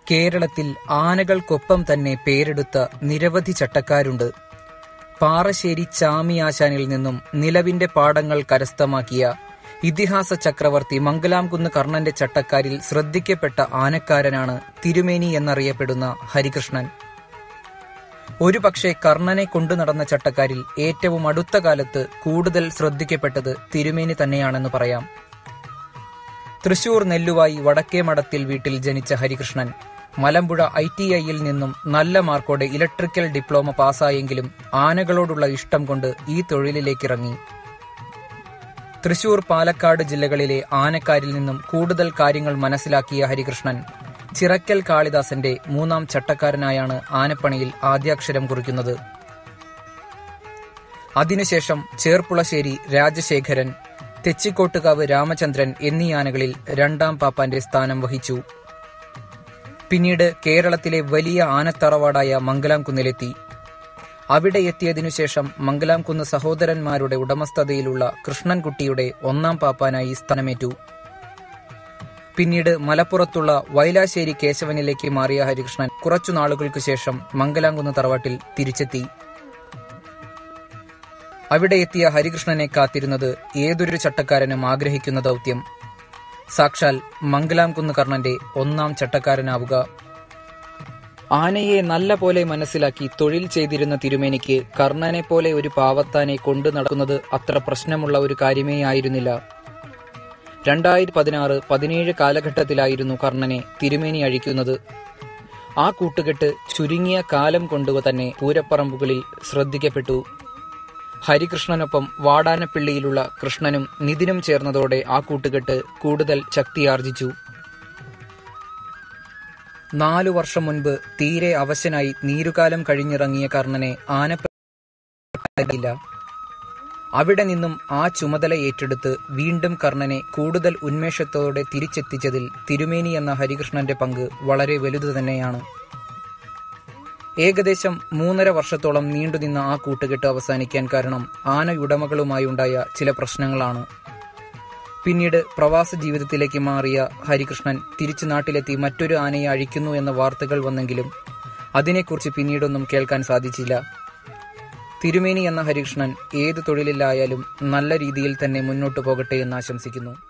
കേരളത്തിൽ ആനകൾക്കൊപ്പം തന്നെ പേരെടുത്ത നിരവധി ചട്ടക്കാരുണ്ട് പാറശ്ശേരി ചാമി ആശാനിൽ നിന്നും നിലവിന്റെ പാടങ്ങൾ കരസ്ഥമാക്കിയ ഇതിഹാസ ചക്രവർത്തി മംഗലാംകുന്ന് കർണന്റെ ചട്ടക്കാരിൽ ശ്രദ്ധിക്കപ്പെട്ട ആനക്കാരനാണ് തിരുമേനി എന്നറിയപ്പെടുന്ന ഹരികൃഷ്ണൻ ഒരുപക്ഷെ കർണനെ കൊണ്ടു നടന്ന ചട്ടക്കാരിൽ ഏറ്റവും അടുത്ത കാലത്ത് കൂടുതൽ ശ്രദ്ധിക്കപ്പെട്ടത് തിരുമേനി തന്നെയാണെന്ന് പറയാം തൃശൂർ നെല്ലുവായി വടക്കേ മഠത്തിൽ വീട്ടിൽ ജനിച്ച ഹരികൃഷ്ണൻ മലമ്പുഴ ഐ ടി ഐയിൽ നിന്നും നല്ല മാർക്കോടെ ഇലക്ട്രിക്കൽ ഡിപ്ലോമ പാസ്സായെങ്കിലും ആനകളോടുള്ള ഇഷ്ടം കൊണ്ട് ഈ തൊഴിലിലേക്കിറങ്ങി തൃശൂർ പാലക്കാട് ജില്ലകളിലെ ആനക്കാരിൽ നിന്നും കൂടുതൽ കാര്യങ്ങൾ മനസ്സിലാക്കിയ ഹരികൃഷ്ണൻ ചിറക്കൽ കാളിദാസന്റെ മൂന്നാം ചട്ടക്കാരനായാണ് ആനപ്പണിയിൽ ആദ്യാക്ഷരം കുറിക്കുന്നത് അതിനുശേഷം ചേർപ്പുളശ്ശേരി രാജശേഖരൻ തെച്ചിക്കോട്ടുകാവ് രാമചന്ദ്രൻ എന്നീ ആനകളിൽ രണ്ടാം പാപ്പാന്റെ സ്ഥാനം വഹിച്ചു പിന്നീട് കേരളത്തിലെ വലിയ ആനത്തറവാടായ മംഗലാംകുന്നിലെത്തി അവിടെ എത്തിയതിനുശേഷം മംഗലാംകുന്ന് സഹോദരന്മാരുടെ ഉടമസ്ഥതയിലുള്ള കൃഷ്ണൻകുട്ടിയുടെ ഒന്നാം പാപ്പാനായി സ്ഥാനമേറ്റു പിന്നീട് മലപ്പുറത്തുള്ള വൈലാശ്ശേരി കേശവനിലേക്ക് മാറിയ ഹരികൃഷ്ണൻ കുറച്ചു നാളുകൾക്കു ശേഷം മംഗലാംകുന്ന് തറവാട്ടിൽ തിരിച്ചെത്തി അവിടെ എത്തിയ ഹരികൃഷ്ണനെ കാത്തിരുന്നത് ഏതൊരു ചട്ടക്കാരനും ആഗ്രഹിക്കുന്ന ദൗത്യം സാക്ഷാൽ മംഗലാംകുന്ന് കർണന്റെ ഒന്നാം ചട്ടക്കാരനാവുക ആനയെ നല്ല പോലെ മനസ്സിലാക്കി തൊഴിൽ ചെയ്തിരുന്ന തിരുമേനിക്ക് കർണനെ പോലെ ഒരു പാവത്താനെ കൊണ്ടു നടക്കുന്നത് അത്ര പ്രശ്നമുള്ള ഒരു കാര്യമേ ആയിരുന്നില്ല രണ്ടായിരത്തി പതിനാറ് പതിനേഴ് കാലഘട്ടത്തിലായിരുന്നു കർണനെ തിരുമേനി അഴിക്കുന്നത് ആ കൂട്ടുകെട്ട് ചുരുങ്ങിയ കാലം കൊണ്ടു തന്നെ പൂരപ്പറമ്പുകളിൽ ശ്രദ്ധിക്കപ്പെട്ടു ഹരികൃഷ്ണനൊപ്പം വാടാനപ്പിള്ളിയിലുള്ള കൃഷ്ണനും നിതിനും ചേർന്നതോടെ ആ കൂട്ടുകെട്ട് കൂടുതൽ ശക്തിയാർജിച്ചു നാലു വർഷം മുൻപ് തീരെ അവശനായി നീരുകാലം കഴിഞ്ഞിറങ്ങിയ കർണനെ ആനപ്പില്ല അവിടെ നിന്നും ആ ചുമതല ഏറ്റെടുത്ത് വീണ്ടും കർണനെ കൂടുതൽ ഉന്മേഷത്തോടെ തിരിച്ചെത്തിച്ചതിൽ തിരുമേനി എന്ന ഹരികൃഷ്ണന്റെ പങ്ക് വളരെ വലുതു തന്നെയാണ് ഏകദേശം മൂന്നര വർഷത്തോളം നീണ്ടുനിന്ന ആ കൂട്ടുകെട്ട് അവസാനിക്കാൻ കാരണം ആനയുടമകളുമായുണ്ടായ ചില പ്രശ്നങ്ങളാണ് പിന്നീട് പ്രവാസ ജീവിതത്തിലേക്ക് മാറിയ ഹരികൃഷ്ണൻ തിരിച്ചു നാട്ടിലെത്തി മറ്റൊരു ആനയെ അഴിക്കുന്നു എന്ന വാർത്തകൾ വന്നെങ്കിലും അതിനെക്കുറിച്ച് പിന്നീടൊന്നും കേൾക്കാൻ സാധിച്ചില്ല തിരുമേനി എന്ന ഹരികൃഷ്ണൻ ഏത് തൊഴിലിലായാലും നല്ല രീതിയിൽ തന്നെ മുന്നോട്ടു പോകട്ടെ എന്ന് ആശംസിക്കുന്നു